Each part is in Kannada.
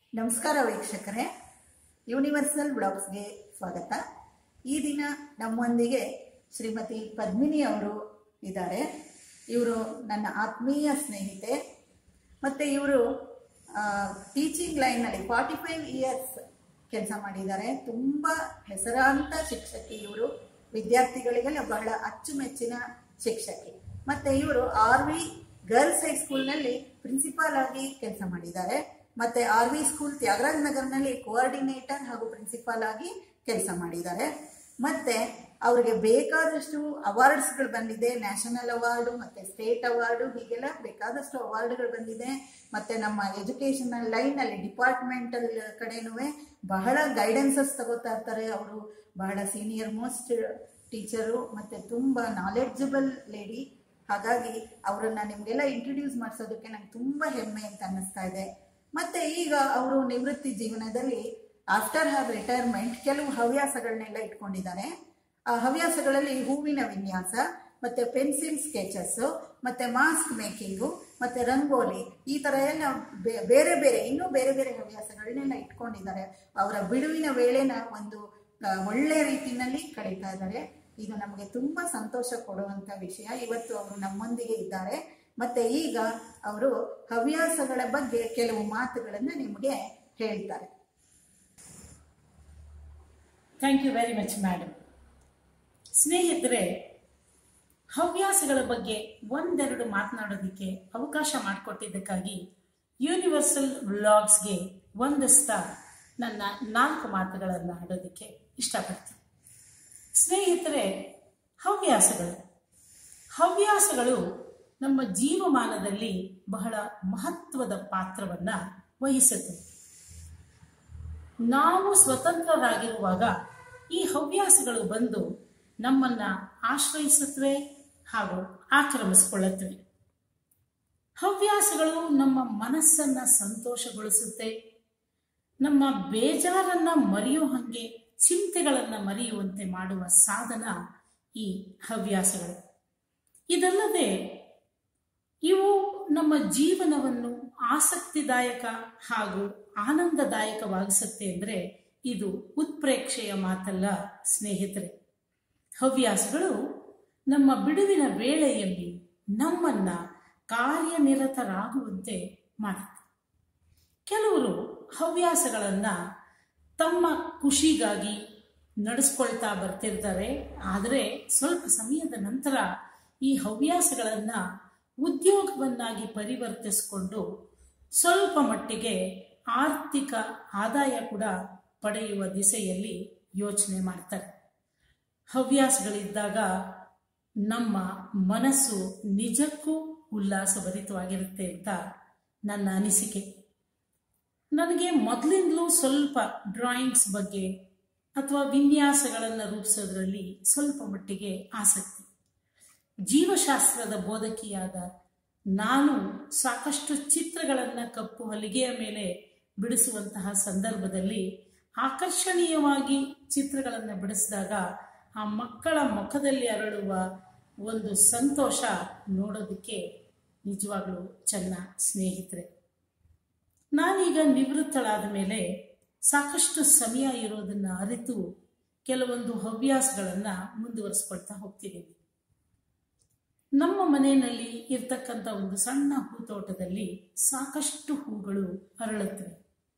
ನಮಸ್ಕಾರ ವೀಕ್ಷಕರೇ ಯೂನಿವರ್ಸಲ್ ಬ್ಲಾಗ್ಸ್ಗೆ ಸ್ವಾಗತ ಈ ದಿನ ನಮ್ಮೊಂದಿಗೆ ಶ್ರೀಮತಿ ಪದ್ಮಿನಿ ಅವರು ಇದ್ದಾರೆ ಇವರು ನನ್ನ ಆತ್ಮೀಯ ಸ್ನೇಹಿತೆ ಮತ್ತು ಇವರು ಟೀಚಿಂಗ್ ಲೈನ್ನಲ್ಲಿ ಫಾರ್ಟಿ ಫೈವ್ ಇಯರ್ಸ್ ಕೆಲಸ ಮಾಡಿದ್ದಾರೆ ತುಂಬ ಹೆಸರಾಂತ ಶಿಕ್ಷಕಿ ಇವರು ವಿದ್ಯಾರ್ಥಿಗಳಿಗೆಲ್ಲ ಬಹಳ ಅಚ್ಚುಮೆಚ್ಚಿನ ಶಿಕ್ಷಕಿ ಮತ್ತು ಇವರು ಆರ್ ವಿ ಗರ್ಲ್ಸ್ ಹೈಸ್ಕೂಲ್ನಲ್ಲಿ ಪ್ರಿನ್ಸಿಪಾಲ್ ಆಗಿ ಕೆಲಸ ಮಾಡಿದ್ದಾರೆ ಮತ್ತೆ ಆರ್ ವಿ ಸ್ಕೂಲ್ ತ್ಯಾಗರಾಜ್ ನಗರ್ನಲ್ಲಿ ಕೋಆರ್ಡಿನೇಟರ್ ಹಾಗೂ ಪ್ರಿನ್ಸಿಪಾಲ್ ಆಗಿ ಕೆಲಸ ಮಾಡಿದ್ದಾರೆ ಮತ್ತೆ ಅವರಿಗೆ ಬೇಕಾದಷ್ಟು ಅವಾರ್ಡ್ಸ್ಗಳು ಬಂದಿದೆ ನ್ಯಾಷನಲ್ ಅವಾರ್ಡು ಮತ್ತೆ ಸ್ಟೇಟ್ ಅವಾರ್ಡು ಹೀಗೆಲ್ಲ ಬೇಕಾದಷ್ಟು ಅವಾರ್ಡ್ಗಳು ಬಂದಿದೆ ಮತ್ತೆ ನಮ್ಮ ಎಜುಕೇಶನಲ್ ಲೈನಲ್ಲಿ ಡಿಪಾರ್ಟ್ಮೆಂಟಲ್ ಕಡೆನೂ ಬಹಳ ಗೈಡೆನ್ಸಸ್ ತಗೋತಾ ಇರ್ತಾರೆ ಅವರು ಬಹಳ ಸೀನಿಯರ್ ಮೋಸ್ಟ್ ಟೀಚರು ಮತ್ತೆ ತುಂಬ ನಾಲೆಡ್ಜಬಲ್ ಲೇಡಿ ಹಾಗಾಗಿ ಅವರನ್ನ ನಿಮಗೆಲ್ಲ ಇಂಟ್ರೊಡ್ಯೂಸ್ ಮಾಡಿಸೋದಕ್ಕೆ ನಂಗೆ ತುಂಬ ಹೆಮ್ಮೆ ಅಂತ ಅನ್ನಿಸ್ತಾ ಇದೆ ಮತ್ತೆ ಈಗ ಅವರು ನಿವೃತ್ತಿ ಜೀವನದಲ್ಲಿ ಆಫ್ಟರ್ ಹರ್ ರಿಟೈರ್ಮೆಂಟ್ ಕೆಲವು ಹವ್ಯಾಸಗಳನ್ನೆಲ್ಲ ಇಟ್ಕೊಂಡಿದ್ದಾರೆ ಆ ಹವ್ಯಾಸಗಳಲ್ಲಿ ಹೂವಿನ ವಿನ್ಯಾಸ ಮತ್ತೆ ಪೆನ್ಸಿಲ್ ಸ್ಕೆಚಸ್ ಮತ್ತೆ ಮಾಸ್ಕ್ ಮೇಕಿಂಗು ಮತ್ತೆ ರಂಗೋಲಿ ಈ ತರ ಎಲ್ಲ ಬೇ- ಬೇರೆ ಬೇರೆ ಇನ್ನೂ ಬೇರೆ ಬೇರೆ ಹವ್ಯಾಸಗಳನ್ನೆಲ್ಲ ಇಟ್ಕೊಂಡಿದ್ದಾರೆ ಅವರ ಬಿಡುವಿನ ವೇಳೆನ ಒಂದು ಆ, ಒಳ್ಳೆ ರೀತಿನಲ್ಲಿ ಕಳೀತಾ ಇದ್ದಾರೆ ಇದು ನಮಗೆ ತುಂಬಾ ಸಂತೋಷ ಕೊಡುವಂತ ವಿಷಯ ಇವತ್ತು ಅವರು ನಮ್ಮೊಂದಿಗೆ ಇದ್ದಾರೆ ಮತ್ತೆ ಈಗ ಅವರು ಹವ್ಯಾಸಗಳ ಬಗ್ಗೆ ಕೆಲವು ಮಾತುಗಳನ್ನು ನಿಮಗೆ ಹೇಳ್ತಾರೆ thank you very much madam ಸ್ನೇಹಿತರೆ ಹವ್ಯಾಸಗಳ ಬಗ್ಗೆ ಒಂದೆರಡು ಮಾತನಾಡೋದಕ್ಕೆ ಅವಕಾಶ ಮಾಡಿಕೊಟ್ಟಿದ್ದಕ್ಕಾಗಿ ಯೂನಿವರ್ಸಲ್ ವ್ಲಾಗ್ಸ್ಗೆ ಒಂದಿಸ್ತಾ ನನ್ನ ನಾಲ್ಕು ಮಾತುಗಳನ್ನು ಆಡೋದಕ್ಕೆ ಇಷ್ಟಪಡ್ತೀನಿ ಸ್ನೇಹಿತರೆ ಹವ್ಯಾಸಗಳು ಹವ್ಯಾಸಗಳು ನಮ್ಮ ಜೀವಮಾನದಲ್ಲಿ ಬಹಳ ಮಹತ್ವದ ಪಾತ್ರವನ್ನು ವಹಿಸುತ್ತವೆ ನಾವು ಸ್ವತಂತ್ರರಾಗಿರುವಾಗ ಈ ಹವ್ಯಾಸಗಳು ಬಂದು ನಮ್ಮನ್ನ ಆಶ್ರಯಿಸುತ್ತವೆ ಹಾಗೂ ಆಕ್ರಮಿಸಿಕೊಳ್ಳುತ್ತವೆ ಹವ್ಯಾಸಗಳು ನಮ್ಮ ಮನಸ್ಸನ್ನ ಸಂತೋಷಗೊಳಿಸುತ್ತೆ ನಮ್ಮ ಬೇಜಾರನ್ನ ಮರೆಯೋ ಹಾಗೆ ಚಿಂತೆಗಳನ್ನ ಮರೆಯುವಂತೆ ಮಾಡುವ ಸಾಧನ ಈ ಹವ್ಯಾಸಗಳು ಇದಲ್ಲದೆ ಇವು ನಮ್ಮ ಜೀವನವನ್ನು ಆಸಕ್ತಿದಾಯಕ ಹಾಗೂ ಆನಂದದಾಯಕವಾಗಿಸುತ್ತೆ ಅಂದರೆ ಇದು ಉತ್ಪ್ರೇಕ್ಷೆಯ ಮಾತಲ್ಲ ಸ್ನೇಹಿತರೆ ಹವ್ಯಾಸಗಳು ನಮ್ಮ ಬಿಡುವಿನ ವೇಳೆಯಲ್ಲಿ ನಮ್ಮನ್ನ ಕಾರ್ಯನಿರತರಾಗುವಂತೆ ಮಾಡುತ್ತೆ ಕೆಲವರು ಹವ್ಯಾಸಗಳನ್ನ ತಮ್ಮ ಖುಷಿಗಾಗಿ ನಡೆಸ್ಕೊಳ್ತಾ ಬರ್ತಿರ್ತಾರೆ ಆದರೆ ಸ್ವಲ್ಪ ಸಮಯದ ನಂತರ ಈ ಹವ್ಯಾಸಗಳನ್ನ ಉದ್ಯೋಗವನ್ನಾಗಿ ಪರಿವರ್ತಿಸಿಕೊಂಡು ಸ್ವಲ್ಪ ಮಟ್ಟಿಗೆ ಆರ್ಥಿಕ ಆದಾಯ ಕೂಡ ಪಡೆಯುವ ದಿಸೆಯಲ್ಲಿ ಯೋಚನೆ ಮಾಡ್ತಾರೆ ಹವ್ಯಾಸಗಳಿದ್ದಾಗ ನಮ್ಮ ಮನಸ್ಸು ನಿಜಕ್ಕೂ ಉಲ್ಲಾಸಭರಿತವಾಗಿರುತ್ತೆ ಅಂತ ನನ್ನ ಅನಿಸಿಕೆ ನನಗೆ ಮೊದಲಿಂದಲೂ ಸ್ವಲ್ಪ ಡ್ರಾಯಿಂಗ್ಸ್ ಬಗ್ಗೆ ಅಥವಾ ವಿನ್ಯಾಸಗಳನ್ನು ರೂಪಿಸೋದ್ರಲ್ಲಿ ಸ್ವಲ್ಪ ಮಟ್ಟಿಗೆ ಆಸಕ್ತಿ ಜೀವಶಾಸ್ತ್ರದ ಬೋಧಕಿಯಾದ ನಾನು ಸಾಕಷ್ಟು ಚಿತ್ರಗಳನ್ನು ಕಪ್ಪು ಹೊಲಿಗೆಯ ಮೇಲೆ ಬಿಡಿಸುವಂತಹ ಸಂದರ್ಭದಲ್ಲಿ ಆಕರ್ಷಣೀಯವಾಗಿ ಚಿತ್ರಗಳನ್ನು ಬಿಡಿಸಿದಾಗ ಆ ಮಕ್ಕಳ ಮುಖದಲ್ಲಿ ಅರಳುವ ಒಂದು ಸಂತೋಷ ನೋಡೋದಕ್ಕೆ ನಿಜವಾಗ್ಲೂ ಚೆನ್ನ ಸ್ನೇಹಿತರೆ ನಾನೀಗ ನಿವೃತ್ತಳಾದ ಮೇಲೆ ಸಾಕಷ್ಟು ಸಮಯ ಇರೋದನ್ನು ಅರಿತು ಕೆಲವೊಂದು ಹವ್ಯಾಸಗಳನ್ನು ಮುಂದುವರಿಸ್ಕೊಳ್ತಾ ಹೋಗ್ತಿದ್ದೀನಿ ನಮ್ಮ ಮನೆಯಲ್ಲಿ ಇರ್ತಕ್ಕಂಥ ಒಂದು ಸಣ್ಣ ಹೂತೋಟದಲ್ಲಿ ಸಾಕಷ್ಟು ಹೂಗಳು ಅರಳುತ್ತವೆ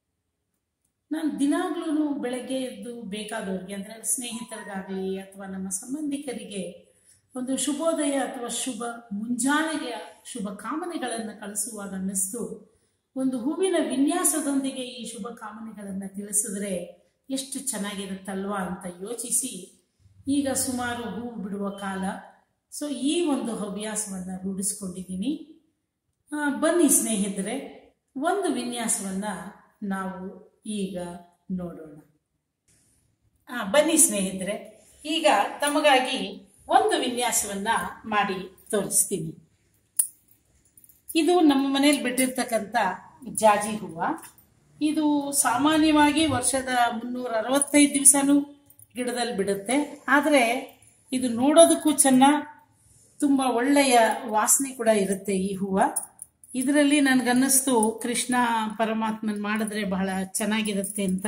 ನಾನು ದಿನಾಗ್ಲೂ ಬೆಳಗ್ಗೆ ಎದ್ದು ಬೇಕಾದವ್ರಿಗೆ ಅಂದರೆ ಸ್ನೇಹಿತರಿಗಾಗಲಿ ಅಥವಾ ನಮ್ಮ ಸಂಬಂಧಿಕರಿಗೆ ಒಂದು ಶುಭೋದಯ ಅಥವಾ ಶುಭ ಮುಂಜಾನೆಯ ಶುಭ ಕಾಮನೆಗಳನ್ನು ಕಳಿಸುವಾಗ ಅನ್ನಿಸ್ತು ಒಂದು ಹೂವಿನ ವಿನ್ಯಾಸದೊಂದಿಗೆ ಈ ಶುಭ ಕಾಮನೆಗಳನ್ನು ತಿಳಿಸಿದ್ರೆ ಎಷ್ಟು ಚೆನ್ನಾಗಿರುತ್ತಲ್ವಾ ಅಂತ ಯೋಚಿಸಿ ಈಗ ಸುಮಾರು ಹೂವು ಬಿಡುವ ಕಾಲ ಸೊ ಈ ಒಂದು ಹವ್ಯಾಸವನ್ನು ರೂಢಿಸ್ಕೊಂಡಿದ್ದೀನಿ ಆ, ಬನ್ನಿ ಸ್ನೇಹಿತರೆ ಒಂದು ವಿನ್ಯಾಸವನ್ನು ನಾವು ಈಗ ನೋಡೋಣ ಆ, ಬನ್ನಿ ಸ್ನೇಹಿತರೆ ಈಗ ತಮಗಾಗಿ ಒಂದು ವಿನ್ಯಾಸವನ್ನ ಮಾಡಿ ತೋರಿಸ್ತೀನಿ ಇದು ನಮ್ಮ ಮನೇಲಿ ಬಿಟ್ಟಿರ್ತಕ್ಕಂಥ ಜಾಜಿ ಹೂವ ಇದು ಸಾಮಾನ್ಯವಾಗಿ ವರ್ಷದ ಮುನ್ನೂರ ಅರವತ್ತೈದು ದಿವಸನೂ ಗಿಡದಲ್ಲಿ ಬಿಡುತ್ತೆ ಆದರೆ ಇದು ನೋಡೋದಕ್ಕೂ ಚೆನ್ನ ತುಂಬ ಒಳ್ಳೆಯ ವಾಸನೆ ಕೂಡ ಇರುತ್ತೆ ಈ ಹೂವ ಇದರಲ್ಲಿ ನನಗನ್ನಿಸ್ತು ಕೃಷ್ಣ ಪರಮಾತ್ಮನ್ ಮಾಡಿದ್ರೆ ಬಹಳ ಚೆನ್ನಾಗಿರುತ್ತೆ ಅಂತ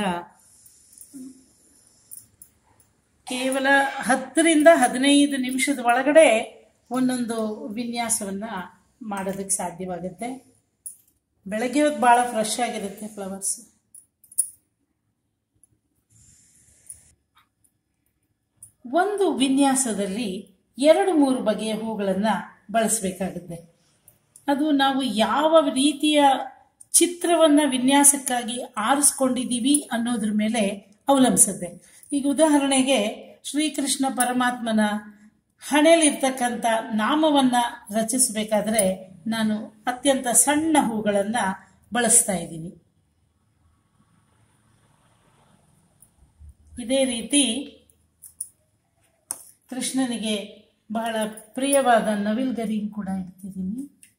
ಕೇವಲ ಹತ್ತರಿಂದ ಹದಿನೈದು ನಿಮಿಷದ ಒಳಗಡೆ ಒಂದೊಂದು ವಿನ್ಯಾಸವನ್ನ ಮಾಡೋದಕ್ಕೆ ಸಾಧ್ಯವಾಗುತ್ತೆ ಬೆಳಗ್ಗೆ ಹೊತ್ತು ಭಾಳ ಫ್ರೆಶ್ ಆಗಿರುತ್ತೆ ಫ್ಲವರ್ಸ್ ಒಂದು ವಿನ್ಯಾಸದಲ್ಲಿ ಎರಡು ಮೂರು ಬಗೆಯ ಹೂಗಳನ್ನು ಬಳಸಬೇಕಾಗುತ್ತೆ ಅದು ನಾವು ಯಾವ ರೀತಿಯ ಚಿತ್ರವನ್ನು ವಿನ್ಯಾಸಕ್ಕಾಗಿ ಆರಿಸ್ಕೊಂಡಿದ್ದೀವಿ ಅನ್ನೋದ್ರ ಮೇಲೆ ಅವಲಂಬಿಸುತ್ತೆ ಈಗ ಉದಾಹರಣೆಗೆ ಶ್ರೀಕೃಷ್ಣ ಪರಮಾತ್ಮನ ಹಣೆಯಲ್ಲಿರ್ತಕ್ಕಂಥ ನಾಮವನ್ನು ರಚಿಸಬೇಕಾದ್ರೆ ನಾನು ಅತ್ಯಂತ ಸಣ್ಣ ಹೂಗಳನ್ನು ಬಳಸ್ತಾ ಇದ್ದೀನಿ ಇದೇ ರೀತಿ ಕೃಷ್ಣನಿಗೆ ಬಹಳ ಪ್ರಿಯವಾದ ನವಿಲ್ಗರಿನ್ ಕೂಡ ಇಡ್ತಿದ್ದೀನಿ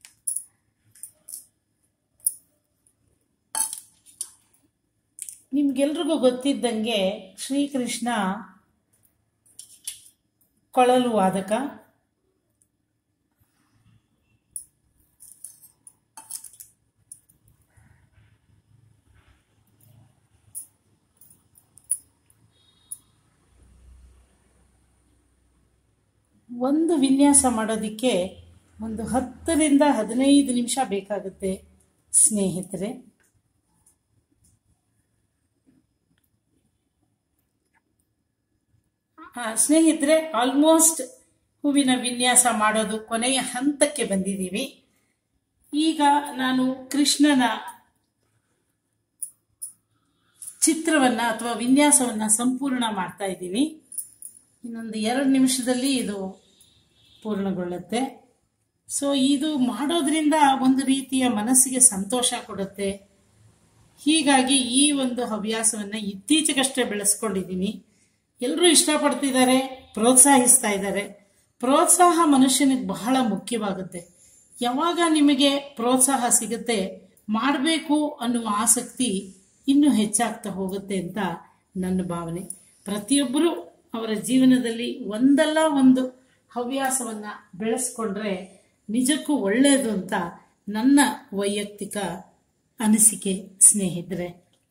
ನಿಮ್ಗೆಲ್ರಿಗೂ ಗೊತ್ತಿದ್ದಂಗೆ ಶ್ರೀಕೃಷ್ಣ ಕೊಳಲು ವಾದಕ ಒಂದು ವಿನ್ಯಾಸ ಮಾಡೋದಕ್ಕೆ ಒಂದು ಹತ್ತರಿಂದ ಹದಿನೈದು ನಿಮಿಷ ಬೇಕಾಗುತ್ತೆ ಸ್ನೇಹಿತರೆ ಆ, ಸ್ನೇಹಿತರೆ ಆಲ್ಮೋಸ್ಟ್ ಹೂವಿನ ವಿನ್ಯಾಸ ಮಾಡೋದು ಕೊನೆಯ ಹಂತಕ್ಕೆ ಬಂದಿದ್ದೀವಿ ಈಗ ನಾನು ಕೃಷ್ಣನ ಚಿತ್ರವನ್ನ ಅಥವಾ ವಿನ್ಯಾಸವನ್ನ ಸಂಪೂರ್ಣ ಮಾಡ್ತಾ ಇದ್ದೀನಿ ಇನ್ನೊಂದು ಎರಡು ನಿಮಿಷದಲ್ಲಿ ಇದು ಪೂರ್ಣಗೊಳ್ಳುತ್ತೆ ಸೊ ಇದು ಮಾಡೋದ್ರಿಂದ ಒಂದು ರೀತಿಯ ಮನಸ್ಸಿಗೆ ಸಂತೋಷ ಕೊಡುತ್ತೆ ಹೀಗಾಗಿ ಈ ಒಂದು ಹವ್ಯಾಸವನ್ನು ಇತ್ತೀಚೆಗಷ್ಟೇ ಬೆಳೆಸ್ಕೊಂಡಿದ್ದೀನಿ ಎಲ್ಲರೂ ಇಷ್ಟಪಡ್ತಿದ್ದಾರೆ ಪ್ರೋತ್ಸಾಹಿಸ್ತಾ ಇದ್ದಾರೆ ಪ್ರೋತ್ಸಾಹ ಮನುಷ್ಯನಿಗೆ ಬಹಳ ಮುಖ್ಯವಾಗುತ್ತೆ ಯಾವಾಗ ನಿಮಗೆ ಪ್ರೋತ್ಸಾಹ ಸಿಗುತ್ತೆ ಮಾಡಬೇಕು ಅನ್ನುವ ಆಸಕ್ತಿ ಇನ್ನೂ ಹೆಚ್ಚಾಗ್ತಾ ಹೋಗುತ್ತೆ ಅಂತ ನನ್ನ ಭಾವನೆ ಪ್ರತಿಯೊಬ್ಬರೂ ಅವರ ಜೀವನದಲ್ಲಿ ಒಂದಲ್ಲ ಒಂದು ಹವ್ಯಾಸವನ್ನ ಬೆಳೆಸ್ಕೊಂಡ್ರೆ ನಿಜಕ್ಕೂ ಒಳ್ಳೆಯದು ಅಂತ ನನ್ನ ವೈಯಕ್ತಿಕ ಅನಿಸಿಕೆ ಸ್ನೇಹಿತರೆ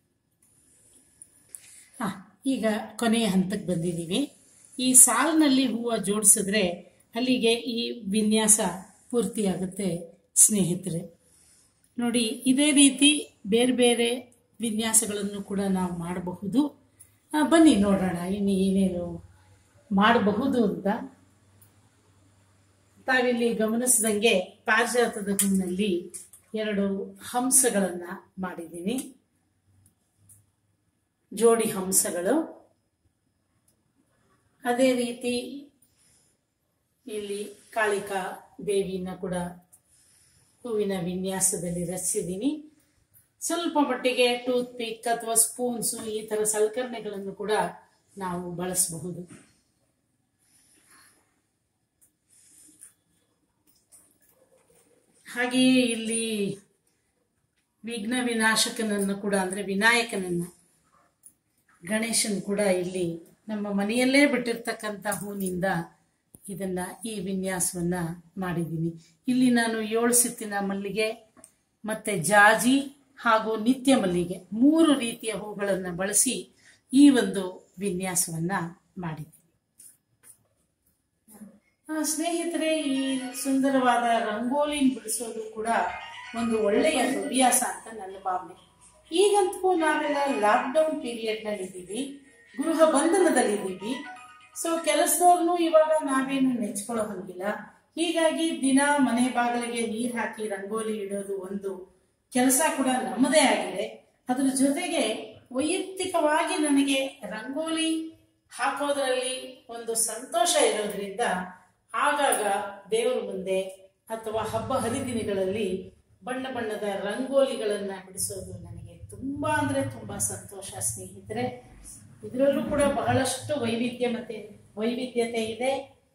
ಆ, ಈಗ ಕೊನೆಯ ಹಂತಕ್ಕೆ ಬಂದಿದ್ದೀವಿ ಈ ಸಾಲಿನಲ್ಲಿ ಹೂವು ಜೋಡಿಸಿದ್ರೆ ಅಲ್ಲಿಗೆ ಈ ವಿನ್ಯಾಸ ಪೂರ್ತಿಯಾಗುತ್ತೆ ಸ್ನೇಹಿತರೆ ನೋಡಿ ಇದೇ ರೀತಿ ಬೇರೆ ಬೇರೆ ವಿನ್ಯಾಸಗಳನ್ನು ಕೂಡ ನಾವು ಮಾಡಬಹುದು ಆ, ಬನ್ನಿ ನೋಡೋಣ ಇನ್ನು ಏನೇನು ಮಾಡಬಹುದು ಅಂತ ತಾವಿಲ್ಲಿ ಗಮನಿಸಿದಂಗೆ ಪಾರಿಜಾತದ ಹೂವಿನಲ್ಲಿ ಎರಡು ಹಂಸಗಳನ್ನ ಮಾಡಿದ್ದೀನಿ ಜೋಡಿ ಹಂಸಗಳು ಅದೇ ರೀತಿ ಇಲ್ಲಿ ಕಾಳಿಕಾ ದೇವಿನ ಕೂಡ ಹೂವಿನ ವಿನ್ಯಾಸದಲ್ಲಿ ರಚಿಸಿದ್ದೀನಿ ಸ್ವಲ್ಪ ಮಟ್ಟಿಗೆ ಟೂತ್ ಪಿಕ್ ಅಥವಾ ಸ್ಪೂನ್ಸು ಈ ತರ ಸಲಕರಣೆಗಳನ್ನು ಕೂಡ ನಾವು ಬಳಸಬಹುದು ಹಾಗೆಯೇ ಇಲ್ಲಿ ವಿಘ್ನ ವಿನಾಶಕನನ್ನು ಕೂಡ ಅಂದ್ರೆ ವಿನಾಯಕನನ್ನ ಗಣೇಶನ್ ಕೂಡ ಇಲ್ಲಿ ನಮ್ಮ ಮನೆಯಲ್ಲೇ ಬಿಟ್ಟಿರ್ತಕ್ಕಂಥ ಹೂವಿನಿಂದ ಇದನ್ನ ಈ ವಿನ್ಯಾಸವನ್ನ ಮಾಡಿದ್ದೀನಿ ಇಲ್ಲಿ ನಾನು ಏಳು ಸಿತ್ತಿನ ಮಲ್ಲಿಗೆ ಮತ್ತೆ ಜಾಜಿ ಹಾಗೂ ನಿತ್ಯ ಮಲ್ಲಿಗೆ ಮೂರು ರೀತಿಯ ಹೂಗಳನ್ನು ಬಳಸಿ ಈ ಒಂದು ವಿನ್ಯಾಸವನ್ನ ಮಾಡಿದ್ದೀನಿ ಆ, ಸ್ನೇಹಿತರೆ ಈ ಸುಂದರವಾದ ರಂಗೋಲಿ ಬಿಡಿಸೋದು ಕೂಡ ಒಂದು ಒಳ್ಳೆಯ ಹವ್ಯಾಸ ಅಂತ ನನ್ನ ಭಾವನೆ ಈಗಂತೂ ನಾವೆಲ್ಲ ಲಾಕ್ಡೌನ್ ಪೀರಿಯಡ್ ನಲ್ಲಿ ಇದ್ದೀವಿ ಗೃಹ ಬಂಧನದಲ್ಲಿದ್ದೀವಿ ಸೊ ಕೆಲಸದವ್ರನ್ನು ಇವಾಗ ನಾವೇನು ನೆಚ್ಕೊಳ್ಳೋ ಹಂಗಿಲ್ಲ ಹೀಗಾಗಿ ದಿನ ಮನೆ ಬಾಗಿಲಿಗೆ ನೀರ್ ಹಾಕಿ ರಂಗೋಲಿ ಇಡೋದು ಒಂದು ಕೆಲಸ ಕೂಡ ನಮ್ಮದೇ ಆಗಿದೆ ಅದ್ರ ಜೊತೆಗೆ ವೈಯಕ್ತಿಕವಾಗಿ ನನಗೆ ರಂಗೋಲಿ ಹಾಕೋದ್ರಲ್ಲಿ ಒಂದು ಸಂತೋಷ ಇರೋದ್ರಿಂದ ಆಗಾಗ ದೇವರ ಮುಂದೆ ಅಥವಾ ಹಬ್ಬ ಹರಿದಿನಗಳಲ್ಲಿ ಬಣ್ಣ ಬಣ್ಣದ ರಂಗೋಲಿಗಳನ್ನ ಬಿಡಿಸೋದು ನನಗೆ ತುಂಬಾ ಅಂದ್ರೆ ತುಂಬಾ ಸಂತೋಷ ಸ್ನೇಹಿತರೆ ಇದರಲ್ಲೂ ಕೂಡ ಬಹಳಷ್ಟು ವೈವಿಧ್ಯ ಮತ್ತೆ ವೈವಿಧ್ಯತೆ ಇದೆ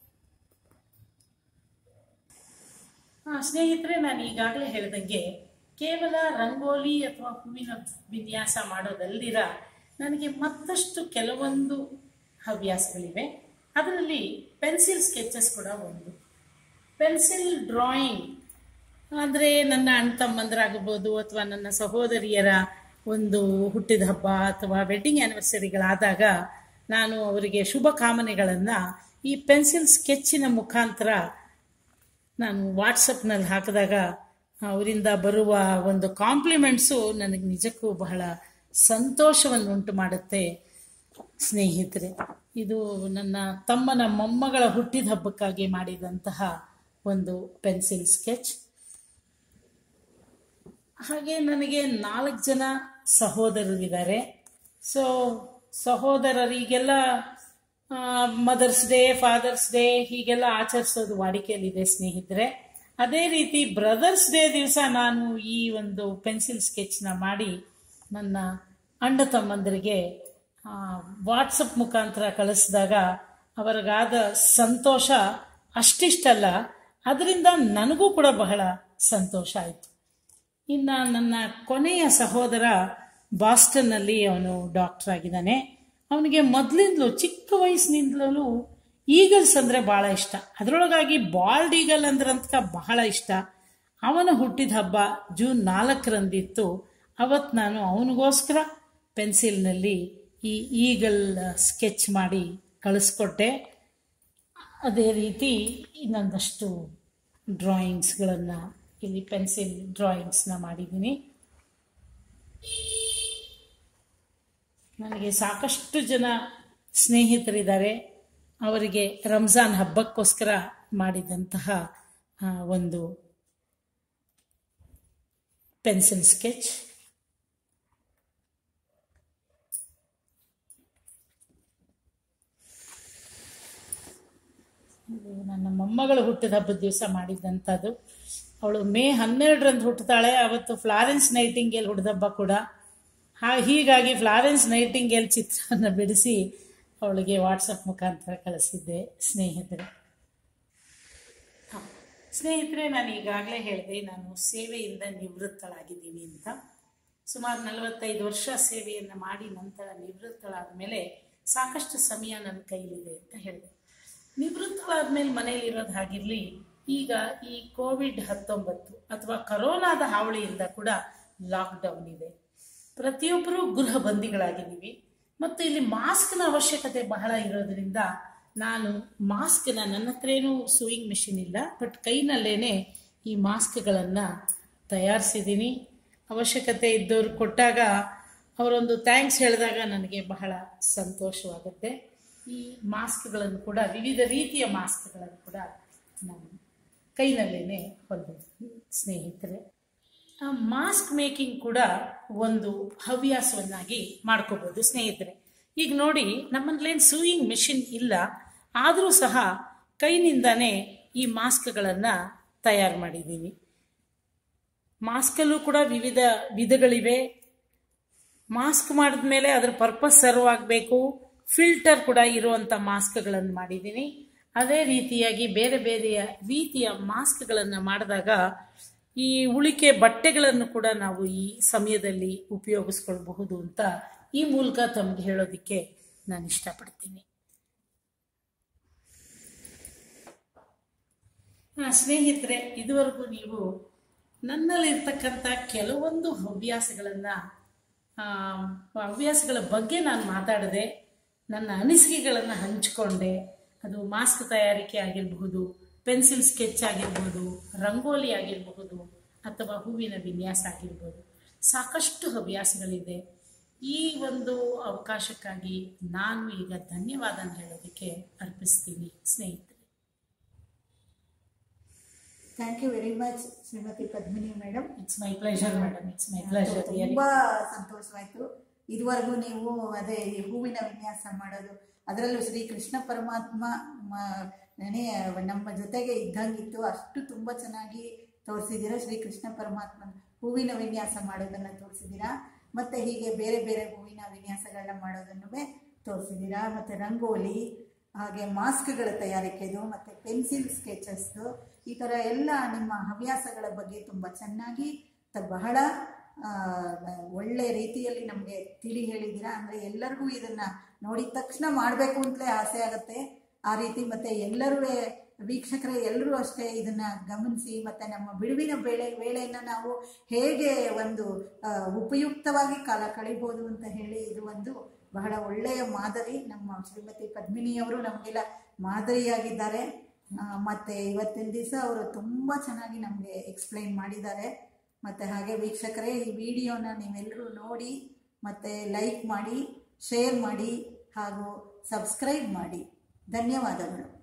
ಆ, ಸ್ನೇಹಿತರೆ ನಾನು ಈಗಾಗಲೇ ಹೇಳ್ದಂಗೆ ಕೇವಲ ರಂಗೋಲಿ ಅಥವಾ ಹೂವಿನ ವಿನ್ಯಾಸ ಮಾಡೋದಲ್ದಿರ ನನಗೆ ಮತ್ತಷ್ಟು ಕೆಲವೊಂದು ಹವ್ಯಾಸಗಳಿವೆ ಅದರಲ್ಲಿ ಪೆನ್ಸಿಲ್ ಸ್ಕೆಚಸ್ ಕೂಡ ಒಂದು ಪೆನ್ಸಿಲ್ ಡ್ರಾಯಿಂಗ್ ಅಂದರೆ ನನ್ನ ಅಣ್ಣ ತಮ್ಮಂದರಾಗಬಹುದು ಅಥವಾ ನನ್ನ ಸಹೋದರಿಯರ ಒಂದು ಹುಟ್ಟಿದ ಹಬ್ಬ ಅಥವಾ ವೆಡ್ಡಿಂಗ್ ಆ್ಯನಿವರ್ಸರಿಗಳಾದಾಗ ನಾನು ಅವರಿಗೆ ಶುಭ ಕಾಮನೆಗಳನ್ನು ಈ ಪೆನ್ಸಿಲ್ ಸ್ಕೆಚ್ಚಿನ ಮುಖಾಂತರ ನಾನು ವಾಟ್ಸಪ್ನಲ್ಲಿ ಹಾಕಿದಾಗ ಅವರಿಂದ ಬರುವ ಒಂದು ಕಾಂಪ್ಲಿಮೆಂಟ್ಸು ನನಗೆ ನಿಜಕ್ಕೂ ಬಹಳ ಸಂತೋಷವನ್ನು ಉಂಟು ಮಾಡುತ್ತೆ ಸ್ನೇಹಿತರೆ ಇದು ನನ್ನ ತಮ್ಮನ ಮೊಮ್ಮಗಳ ಹುಟ್ಟಿದ ಹಬ್ಬಕ್ಕಾಗಿ ಮಾಡಿದಂತಹ ಒಂದು ಪೆನ್ಸಿಲ್ ಸ್ಕೆಚ್ ಹಾಗೆ ನನಗೆ ನಾಲ್ಕು ಜನ ಸಹೋದರರಿದ್ದಾರೆ ಸೊ ಸಹೋದರರಿಗೆಲ್ಲ ಮದರ್ಸ್ ಡೇ ಫಾದರ್ಸ್ ಡೇ ಹೀಗೆಲ್ಲ ಆಚರಿಸೋದು ವಾಡಿಕೆಯಲ್ಲಿದೆ ಸ್ನೇಹಿತರೆ ಅದೇ ರೀತಿ ಬ್ರದರ್ಸ್ ಡೇ ದಿವಸ ನಾನು ಈ ಒಂದು ಪೆನ್ಸಿಲ್ ಸ್ಕೆಚ್ನ ಮಾಡಿ ನನ್ನ ಅಣ್ಣ ತಮ್ಮಂದರಿಗೆ ವಾಟ್ಸಪ್ ಮುಖಾಂತರ ಕಳಿಸಿದಾಗ ಅವರಿಗಾದ ಸಂತೋಷ ಅಷ್ಟಿಷ್ಟಲ್ಲ ಅದರಿಂದ ನನಗೂ ಕೂಡ ಬಹಳ ಸಂತೋಷ ಆಯಿತು ಇನ್ನು ನನ್ನ ಕೊನೆಯ ಸಹೋದರ ಬಾಸ್ಟನ್ನಲ್ಲಿ ಅವನು ಡಾಕ್ಟರ್ ಆಗಿದ್ದಾನೆ ಅವನಿಗೆ ಮೊದಲಿಂದಲೂ ಚಿಕ್ಕ ವಯಸ್ಸಿನಿಂದಲೂ ಈಗಲ್ಸ್ ಅಂದರೆ ಭಾಳ ಇಷ್ಟ ಅದರೊಳಗಾಗಿ ಬಾಲ್ಡ್ ಈಗಲ್ ಅಂದ್ರಂತ ಬಹಳ ಇಷ್ಟ ಅವನ ಹುಟ್ಟಿದ ಹಬ್ಬ ಜೂನ್ ನಾಲ್ಕರಂದಿತ್ತು ಅವತ್ತು ನಾನು ಅವನಿಗೋಸ್ಕರ ಪೆನ್ಸಿಲ್ನಲ್ಲಿ ಈ ಈಗಲ್ ಸ್ಕೆಚ್ ಮಾಡಿ ಕಳಿಸ್ಕೊಟ್ಟೆ ಅದೇ ರೀತಿ ಇನ್ನೊಂದಷ್ಟು ಡ್ರಾಯಿಂಗ್ಸ್ಗಳನ್ನು ಇಲ್ಲಿ ಪೆನ್ಸಿಲ್ ಡ್ರಾಯಿಂಗ್ಸ್ನ ಮಾಡಿದ್ದೀನಿ ನನಗೆ ಸಾಕಷ್ಟು ಜನ ಸ್ನೇಹಿತರಿದ್ದಾರೆ ಅವರಿಗೆ ರಂಜಾನ್ ಹಬ್ಬಕ್ಕೋಸ್ಕರ ಮಾಡಿದಂತಹ ಒಂದು ಪೆನ್ಸಿಲ್ ಸ್ಕೆಚ್ ಇದು ನನ್ನ ಮೊಮ್ಮಗಳ ಹುಟ್ಟಿದ ಹಬ್ಬದ ದಿವಸ ಮಾಡಿದ್ದಂಥದ್ದು ಅವಳು ಮೇ ಹನ್ನೆರಡರಂದು ಹುಟ್ಟುತ್ತಾಳೆ ಅವತ್ತು ಫ್ಲಾರೆನ್ಸ್ ನೈಟಿಂಗೇಲ್ ಹುಟ್ಟಿದ ಹಬ್ಬ ಕೂಡ ಹಾ ಹೀಗಾಗಿ ಫ್ಲಾರೆನ್ಸ್ ನೈಟಿಂಗೇಲ್ ಚಿತ್ರವನ್ನು ಬಿಡಿಸಿ ಅವಳಿಗೆ ವಾಟ್ಸಪ್ ಮುಖಾಂತರ ಕಳಿಸಿದ್ದೆ ಸ್ನೇಹಿತರೆ ಹಾಂ ಸ್ನೇಹಿತರೆ ನಾನು ಈಗಾಗಲೇ ಹೇಳಿದೆ ನಾನು ಸೇವೆಯಿಂದ ನಿವೃತ್ತಳಾಗಿದ್ದೀನಿ ಅಂತ ಸುಮಾರು ನಲವತ್ತೈದು ವರ್ಷ ಸೇವೆಯನ್ನು ಮಾಡಿ ನಂತರ ನಿವೃತ್ತಳಾದ ಮೇಲೆ ಸಾಕಷ್ಟು ಸಮಯ ನನ್ನ ಕೈಲಿದೆ ಅಂತ ಹೇಳಿದೆ ನಿವೃತ್ತಳಾದ ಮೇಲೆ ಮನೆಯಲ್ಲಿರೋದು ಹಾಗಿರಲಿ ಈಗ ಈ ಕೋವಿಡ್ ಹತ್ತೊಂಬತ್ತು ಅಥವಾ ಕರೋನಾದ ಹಾವಳಿಯಿಂದ ಕೂಡ ಲಾಕ್ಡೌನ್ ಇದೆ ಪ್ರತಿಯೊಬ್ಬರೂ ಗೃಹ ಬಂದಿಗಳಾಗಿದ್ದೀವಿ ಮತ್ತು ಇಲ್ಲಿ ಮಾಸ್ಕ್ನ ಅವಶ್ಯಕತೆ ಬಹಳ ಇರೋದ್ರಿಂದ ನಾನು ಮಾಸ್ಕ್ನ ನನ್ನ ಹತ್ರ ಏನೂ ಸೂಯಿಂಗ್ ಮಿಷಿನ್ ಇಲ್ಲ ಬಟ್ ಕೈನಲ್ಲೇನೆ ಈ ಮಾಸ್ಕ್ಗಳನ್ನು ತಯಾರಿಸಿದ್ದೀನಿ ಅವಶ್ಯಕತೆ ಇದ್ದವ್ರು ಕೊಟ್ಟಾಗ ಅವರೊಂದು ಥ್ಯಾಂಕ್ಸ್ ಹೇಳಿದಾಗ ನನಗೆ ಬಹಳ ಸಂತೋಷವಾಗುತ್ತೆ ಈ ಮಾಸ್ಕ್ಗಳನ್ನು ಕೂಡ ವಿವಿಧ ರೀತಿಯ ಮಾಸ್ಕ್ಗಳನ್ನು ಕೂಡ ನಾನು ಕೈನಲ್ಲೇ ಹೊಲಿದಿದ್ದೀನಿ ಸ್ನೇಹಿತರೆ ಮಾಸ್ಕ್ ಮೇಕಿಂಗ್ ಕೂಡ ಒಂದು ಹವ್ಯಾಸವನ್ನಾಗಿ ಮಾಡ್ಕೋಬೋದು ಸ್ನೇಹಿತರೆ ಈಗ ನೋಡಿ ನಮ್ಮನೇಲೇನು ಸೂಯಿಂಗ್ ಮಿಷಿನ್ ಇಲ್ಲ ಆದರೂ ಸಹ ಕೈನಿಂದನೇ ಈ ಮಾಸ್ಕ್ಗಳನ್ನು ತಯಾರು ಮಾಡಿದ್ದೀನಿ ಮಾಸ್ಕಲ್ಲೂ ಕೂಡ ವಿವಿಧ ವಿಧಗಳಿವೆ ಮಾಸ್ಕ್ ಮಾಡಿದ ಮೇಲೆ ಅದರ ಪರ್ಪಸ್ ಸರ್ವ್ ಆಗಬೇಕು ಫಿಲ್ಟರ್ ಕೂಡ ಇರುವಂಥ ಮಾಸ್ಕ್ಗಳನ್ನು ಮಾಡಿದ್ದೀನಿ ಅದೇ ರೀತಿಯಾಗಿ ಬೇರೆ ಬೇರೆಯ ರೀತಿಯ ಮಾಸ್ಕ್ಗಳನ್ನು ಮಾಡಿದಾಗ ಈ ಉಳಿಕೆ ಬಟ್ಟೆಗಳನ್ನು ಕೂಡ ನಾವು ಈ ಸಮಯದಲ್ಲಿ ಉಪಯೋಗಿಸ್ಕೊಳ್ಬಹುದು ಅಂತ ಈ ಮೂಲಕ ತಮಗೆ ಹೇಳೋದಕ್ಕೆ ನಾನು ಇಷ್ಟಪಡ್ತೀನಿ ಸ್ನೇಹಿತರೆ ಇದುವರೆಗೂ ನೀವು ನನ್ನಲ್ಲಿರ್ತಕ್ಕಂಥ ಕೆಲವೊಂದು ಹವ್ಯಾಸಗಳನ್ನು ಹವ್ಯಾಸಗಳ ಬಗ್ಗೆ ನಾನು ಮಾತಾಡಿದೆ ನನ್ನ ಅನಿಸಿಕೆಗಳನ್ನು ಹಂಚಿಕೊಂಡೆ ಅದು ಮಾಸ್ಕ್ ತಯಾರಿಕೆ ಆಗಿರಬಹುದು ಪೆನ್ಸಿಲ್ ಸ್ಕೆಚ್ ಆಗಿರ್ಬೋದು ರಂಗೋಲಿ ಆಗಿರಬಹುದು ಅಥವಾ ಹೂವಿನ ವಿನ್ಯಾಸ ಆಗಿರ್ಬೋದು ಸಾಕಷ್ಟು ಹವ್ಯಾಸಗಳಿದೆ ಈ ಒಂದು ಅವಕಾಶಕ್ಕಾಗಿ ನಾನು ಈಗ ಧನ್ಯವಾದ ಹೇಳೋದಕ್ಕೆ ಅರ್ಪಿಸ್ತೀನಿ ಸ್ನೇಹಿತರೆ thank you very much Shrimati Padmini madam it's my pleasure madam it's my pleasure ತುಂಬಾ ಸಂತೋಷವಾಯ್ತು ಇದುವರೆಗೂ ನೀವು ಅದೇ ಈ ಹೂವಿನ ವಿನ್ಯಾಸ ಮಾಡೋದು ಅದರಲ್ಲೂ ಶ್ರೀ ಕೃಷ್ಣ ಪರಮಾತ್ಮ ಮ- ನೆನೆ ನಮ್ಮ ಜೊತೆಗೆ ಇದ್ದಂಗಿತ್ತು ಅಷ್ಟು ತುಂಬ ಚೆನ್ನಾಗಿ ತೋರಿಸಿದ್ದೀರಾ ಶ್ರೀ ಕೃಷ್ಣ ಪರಮಾತ್ಮನ ಹೂವಿನ ವಿನ್ಯಾಸ ಮಾಡೋದನ್ನು ತೋರಿಸಿದ್ದೀರಾ ಮತ್ತು ಹೀಗೆ ಬೇರೆ ಬೇರೆ ಹೂವಿನ ವಿನ್ಯಾಸಗಳನ್ನ ಮಾಡೋದನ್ನು ತೋರಿಸಿದ್ದೀರಾ ಮತ್ತು ರಂಗೋಲಿ ಹಾಗೆ ಮಾಸ್ಕ್ಗಳ ತಯಾರಿಕೆದು ಮತ್ತು ಪೆನ್ಸಿಲ್ ಸ್ಕೆಚಸ್ದು ಈ ಥರ ಎಲ್ಲ ನಿಮ್ಮ ಹವ್ಯಾಸಗಳ ಬಗ್ಗೆ ತುಂಬ ಚೆನ್ನಾಗಿ ತ ಬಹಳ ಆ, ಒಳ್ಳೆ ರೀತಿಯಲ್ಲಿ ನಮಗೆ ತಿಳಿ ಹೇಳಿದ್ದೀರಾ ಅಂದರೆ ಎಲ್ಲರಿಗೂ ಇದನ್ನು ನೋಡಿದ ತಕ್ಷಣ ಮಾಡಬೇಕು ಅಂತಲೇ ಆಸೆ ಆಗುತ್ತೆ ಆ ರೀತಿ ಮತ್ತು ಎಲ್ಲರೂ ವೀಕ್ಷಕರೇ ಎಲ್ಲರೂ ಅಷ್ಟೇ ಇದನ್ನ ಗಮನಿಸಿ ಮತ್ತೆ ನಮ್ಮ ಬಿಡುವಿನ ವೇಳೆ ವೇಳೆಯನ್ನು ನಾವು ಹೇಗೆ ಒಂದು ಆ, ಉಪಯುಕ್ತವಾಗಿ ಕಾಲ ಕಳಿಬೋದು ಅಂತ ಹೇಳಿ ಇದು ಒಂದು ಬಹಳ ಒಳ್ಳೆಯ ಮಾದರಿ ನಮ್ಮ ಶ್ರೀಮತಿ ಪದ್ಮಿನಿಯವರು ನಮಗೆಲ್ಲ ಮಾದರಿಯಾಗಿದ್ದಾರೆ ಆ, ಮತ್ತೆ ಇವತ್ತಿನ ದಿವಸ ಅವರು ತುಂಬ ಚೆನ್ನಾಗಿ ನಮಗೆ ಎಕ್ಸ್ಪ್ಲೈನ್ ಮಾಡಿದ್ದಾರೆ ಮತ್ತು ಹಾಗೆ ವೀಕ್ಷಕರೇ ಈ ವಿಡಿಯೋನ ನೀವೆಲ್ಲರೂ ನೋಡಿ ಮತ್ತು ಲೈಕ್ ಮಾಡಿ ಶೇರ್ ಮಾಡಿ ಹಾಗೂ ಸಬ್ಸ್ಕ್ರೈಬ್ ಮಾಡಿ ಧನ್ಯವಾದಗಳು